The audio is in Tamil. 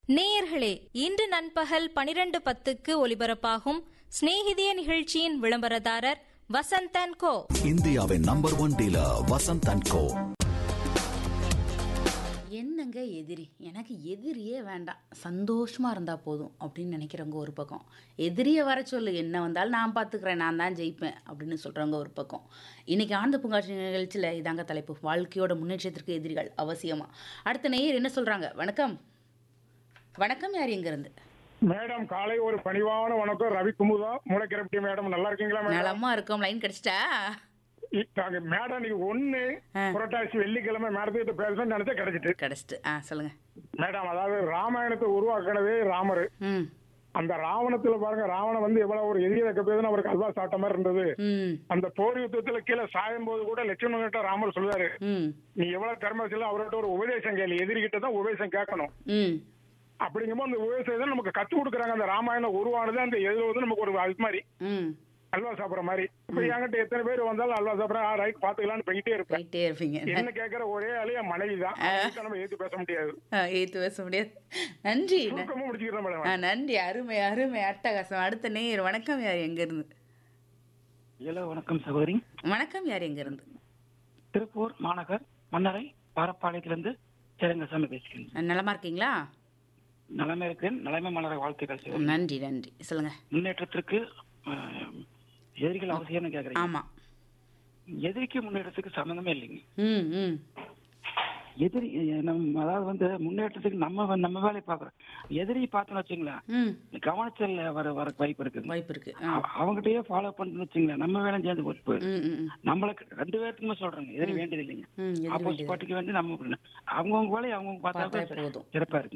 நேயர்களே இன்று நண்பகல் பனிரெண்டு பத்துக்கு ஒலிபரப்பாகும் சிநேகிதிய நிகழ்ச்சியின் விளம்பரதாரர் வசந்தன் கோ இந்தியாவின் number one dealer Vasanth and co என்னங்க எதிரி எனக்கு எதிரியே வேண்டாம் சந்தோஷமாக இருந்தால் போதும் அப்படின்னு நினைக்கிறவங்க ஒரு பக்கம் எதிரியை வர சொல்லு என்ன வந்தாலும் நான் பார்த்துக்கிறேன் நான் தான் ஜெயிப்பேன் அப்படின்னு சொல்கிறவங்க ஒரு பக்கம் இன்றைக்கி ஆனந்த பூங்காட்சி நிகழ்ச்சியில் இதாங்க தலைப்பு வாழ்க்கையோட முன்னேற்றத்திற்கு எதிரிகள் அவசியமாக அடுத்த நேயர் என்ன சொல்கிறாங்க வணக்கம் வணக்கம் யார் எங்கேருந்து மேடம் காலை ஒரு பணிவான வணக்கம் ரவி குமுதா மூளைக்கிரப்டி மேடம் நல்லா இருக்கீங்களா மேடம் நலமாக இருக்கோம் லைன் கிடச்சிட்டா இ- நாங்க மேடம் நீங்க ஒண்ணு புரட்டாசி வெள்ளிக்கிழமை மேடத்திட்ட பேசணும்னு நினைச்சா கிடைச்சிட்டு கிடச்சிட்டு ஆ சொல்லுங்கள் மேடம் அதாவது ராமாயணத்தை உருவாக்கினதே ராமர் ம் அந்த ராவணத்துல பாருங்க ராவணன் வந்து எவ்வளவு ஒரு எதிரி வைக்க பேசுன்னு அவருக்கு அல்வா சாப்பிட்ட மாதிரி இருந்தது ம் அந்த போர் யுத்தத்துல கீழே சாயும் போது கூட லட்சுமணன் கிட்ட ராமர் சொல்லுவாரு ம் நீ எவ்வளவு கர்மசில அவர்கிட்ட ஒரு உபதேசம் கேளு எதிரிகிட்ட தான் உபதேசம் கேட்கணும் ம் அப்படிங்கும்போது அந்த உபதேசம் தான் நமக்கு கத்து கொடுக்குறாங்க அந்த ராமாயணம் உருவானது அந்த எழுதுவது நமக்கு ஒரு அது மாதிரி ம் அல்வா சாப்பிடுற மாதிரி இப்ப என்கிட்ட எத்தனை பேர் வந்தாலும் அல்வா சாப்பிடறேன் ரைட் பாத்துக்கலாம்னு போயிட்டே இருப்பேன் போயிட்டே இருப்பீங்க என்ன கேக்குற ஒரே ஆளு என் மனைவி தான் அவங்ககிட்ட நம்ம ஏத்து பேச முடியாது ஆ, ஏத்து பேச முடியாது நன்றி ந- சுருக்கமா முடிச்சுக்கிறேன் மேடம் ஆ நன்றி அருமை அருமை அட்டகாசம் அடுத்த நேயர் வணக்கம் யார் எங்கேருந்து ஹலோ வணக்கம் சகோதரி வணக்கம் யார் எங்கேருந்து திருப்பூர் மாநகர் மன்னரை பாரப்பாளையத்திலிருந்து சேரங்கசாமி பேசுகிறேன் நலமா இருக்கீங்களா நலமே இருக்கிறேன் நலமே மலரை வாழ்த்துக்கள் சகோதரி. நன்றி நன்றி சொல்லுங்க முன்னேற்றத்திற்கு அஹ், எதிரிகள் அவசியம்னு கேக்குறீங்க ஆமா எதிரிக்கு முன்னேற்றத்துக்கு சம்மந்தமே இல்லைங்க ம் ம் எதிரி அஹ், நம்ம அதாவது வந்து முன்னேற்றத்துக்கு நம்ம வந்து நம்ம வேலையை பார்க்குறோம் எதிரி பார்த்தோன்னு வச்சுங்களேன் ம் கவனச்சல் வர வர வாய்ப்பு இருக்குது வாய்ப்பு இருக்கு ஆ. அவ- அவங்ககிட்டயே ஃபாலோ பண்ணுன்னு வச்சுங்களேன் நம்ம வேலை சேர்ந்து போட்டு போயிடும் ம் ம் ம். நம்மளுக்கு ரெண்டு பேருக்குமே சொல்றாங்க எதிரி வேண்டியது இல்லைங்க ம் எதிரி ஆப்போசிட் வேண்டியது பார்ட்டிக்கு வந்து நம்ம அவங்கவுங்க வேலையை அவங்கவுங்க பார்த்தா பார்த்தா போதும் சிறப்பா இருக்கு